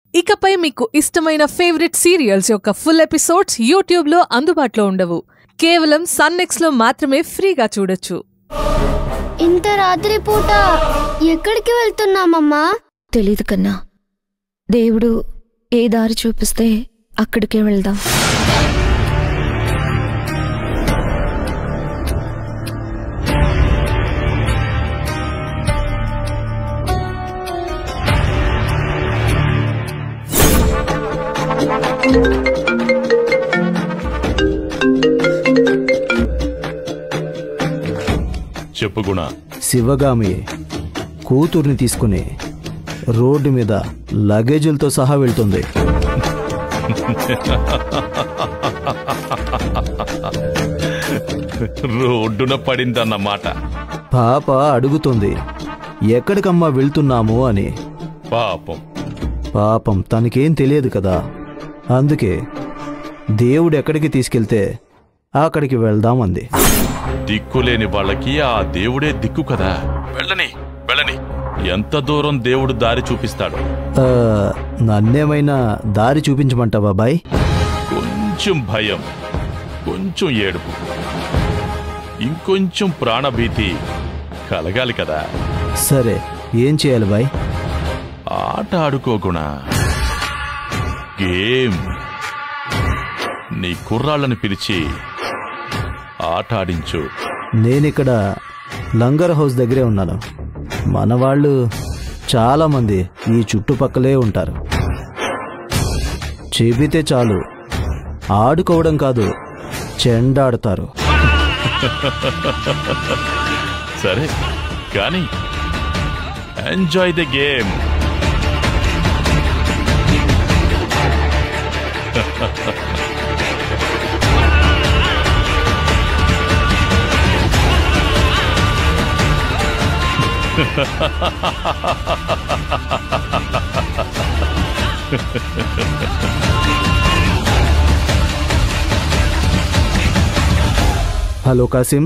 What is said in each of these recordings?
ఇకపై మీకు ఇష్టమైన ఫేవరెట్ సీరియల్స్ యొక్క ఫుల్ ఎపిసోడ్స్ యూట్యూబ్లో అందుబాటులో ఉండవు కేవలం సన్నెక్స్లో మాత్రమే ఫ్రీగా చూడొచ్చు ఇంత రాత్రి పూట ఎక్కడికి వెళ్తున్నామమ్మా తెలీదు కన్నా దేవుడు ఏ దారి చూపిస్తే అక్కడికే వెళ్దాం చెప్పు గుణ శివగామి కూతుర్ని తీసుకుని రోడ్డు మీద లగేజీలతో సహా వెళ్తుంది రోడ్డున పడిందన్నమాట పాప అడుగుతుంది ఎక్కడికమ్మా వెళ్తున్నాము అని పాపం పాపం తనకేం తెలియదు కదా అందుకే దేవుడు ఎక్కడికి తీసుకెళ్తే అక్కడికి వెళ్దాం అంది దిక్కులేని వాళ్ళకి ఆ దేవుడే దిక్కు కదా వెళ్ళని వెళ్ళని ఎంత దూరం దేవుడు దారి చూపిస్తాడు ఆ, నన్నేమైనా దారి చూపించమంటావా బాయ్ కొంచెం భయం కొంచెం ఏడుపు ఇంకొంచెం ప్రాణభీతి కలగాలి కదా సరే ఏం చేయాలి బాయ్ ఆట ఆడుకోగుణ గేమ్ నీ కుర్రాళ్ళని పిలిచి ఆట ఆడించు నేనిక్కడ లంగర్ హౌస్ దగ్గరే ఉన్నాను మన వాళ్ళు చాలామంది ఈ చుట్టుపక్కలే ఉంటారు చెబితే చాలు ఆడుకోవడం కాదు చెండాడుతారు సరే కానీ enjoy the game hello Kasim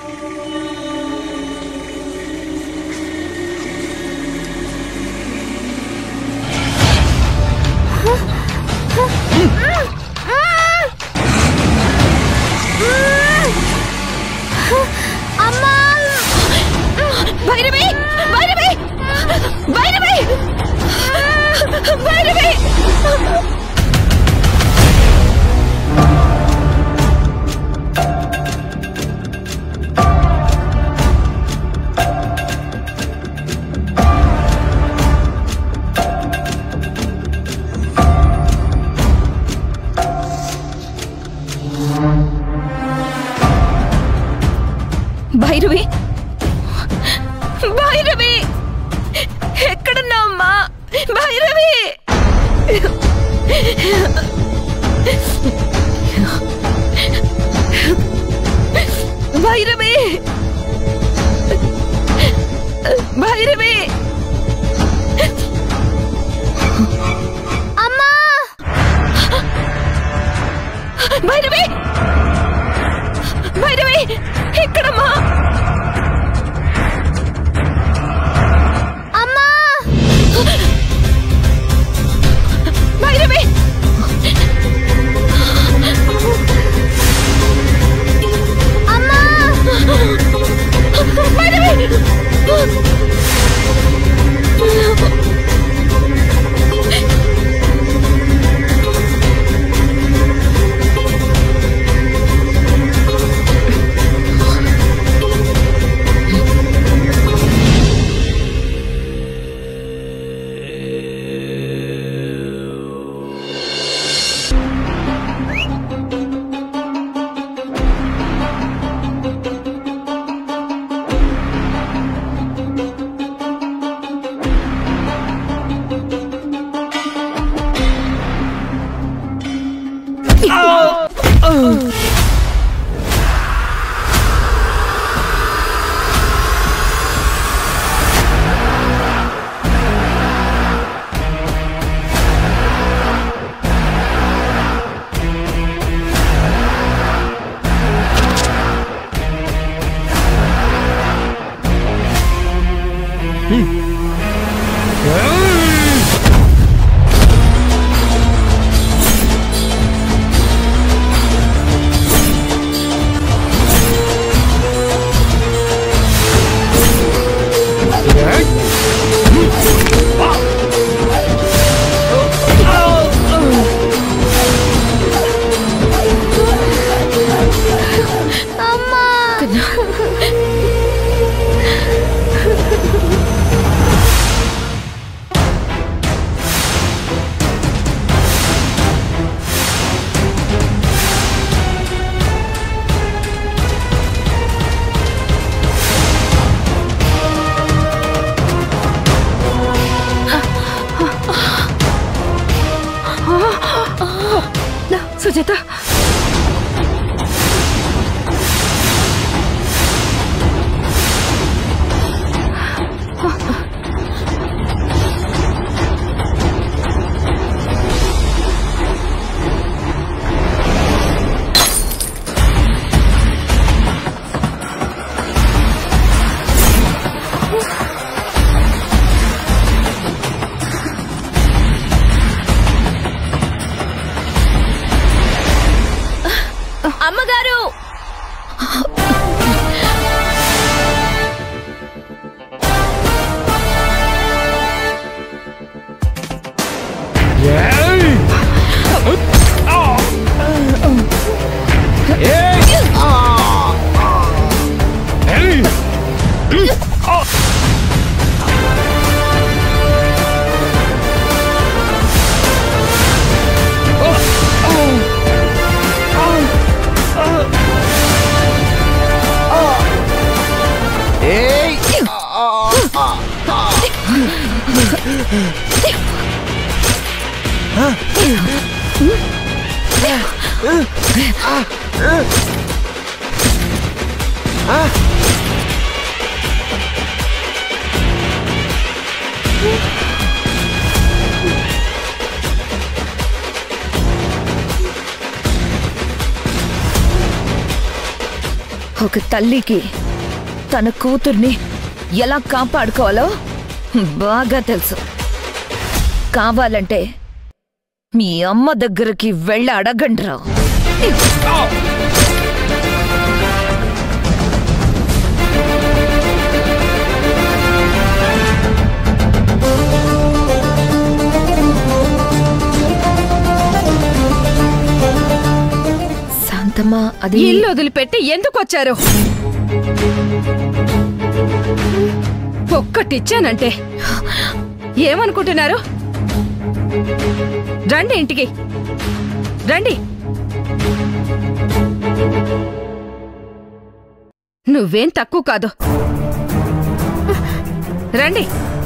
అమ్మా భైరవి భైరవి భైరవి భైరవి భైరవి భైరవి ఎక్కడున్నావమ్మా భైరవి భైరవి భైరవి అమ్మా భైరవి భైరవి ఎక్కడమ్మా అమ్మా భైరవి అమ్మా భైరవి సుజాత అమ్మగారు ఒక తల్లికి తన కూతుర్ని ఎలా కాపాడుకోవాలో బాగా తెలుసు కావాలంటే మీ అమ్మ దగ్గరికి వెళ్ళి అడగండ్రా శాంతమ్మా అది ఇల్లు వదిలిపెట్టి ఎందుకు వచ్చారు ఒక్కటిచ్చానంటే ఏమనుకుంటున్నారు రండి ఇంటికి రండి నువ్వేం తక్కువ కాదు రండి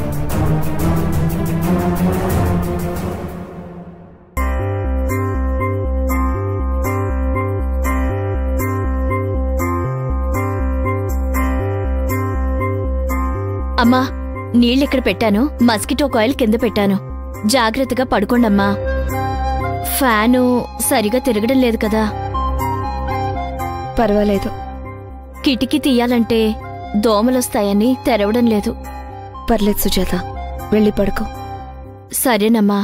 అమ్మా నీళ్ళెక్కడ పెట్టాను మస్కిటో కాయిల్ కింద పెట్టాను జాగ్రత్తగా పడుకోండమ్మా ఫ్యాను సరిగా తిరగడం లేదు కదా పర్వాలేదు కిటికీ తీయాలంటే దోమలొస్తాయని తెరవడం లేదు పర్లేదు సుజాత వెళ్ళి పడుకో సరేనమ్మా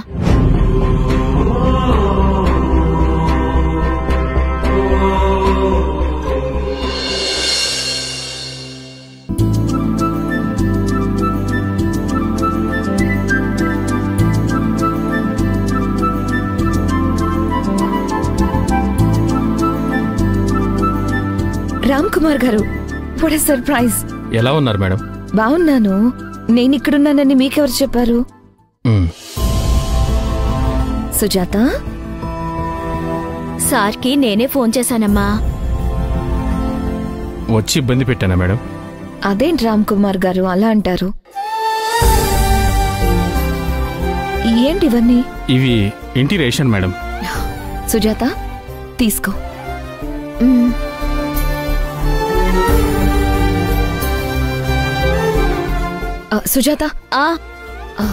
రామ్ కుమార్ గారు వాట్ సర్ప్రైజ్ ఎలా ఉన్నారు మేడం బాగున్నాను నేను ఇక్కడున్నానని మీకెవరు చెప్పారు మ్మ్. సుజాత సార్కి నేనే ఫోన్ చేశానమ్మా వచ్చి ఇబ్బంది పెట్టానా మేడం అదేంటి రామ్ కుమార్ గారు అలా అంటారు ఏంటి ఇవన్నీ ఇవి ఇంటి రేషన్ మేడం సుజాత తీసుకో ఉమ్, ఆ, సుజాత ఆ ఆ,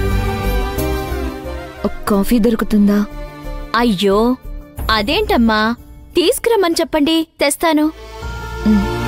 ఒక కాఫీ దొరుకుతుందా అయ్యో అదేంటమ్మా తీసుకురమ్మని చెప్పండి తెస్తాను ఉమ్.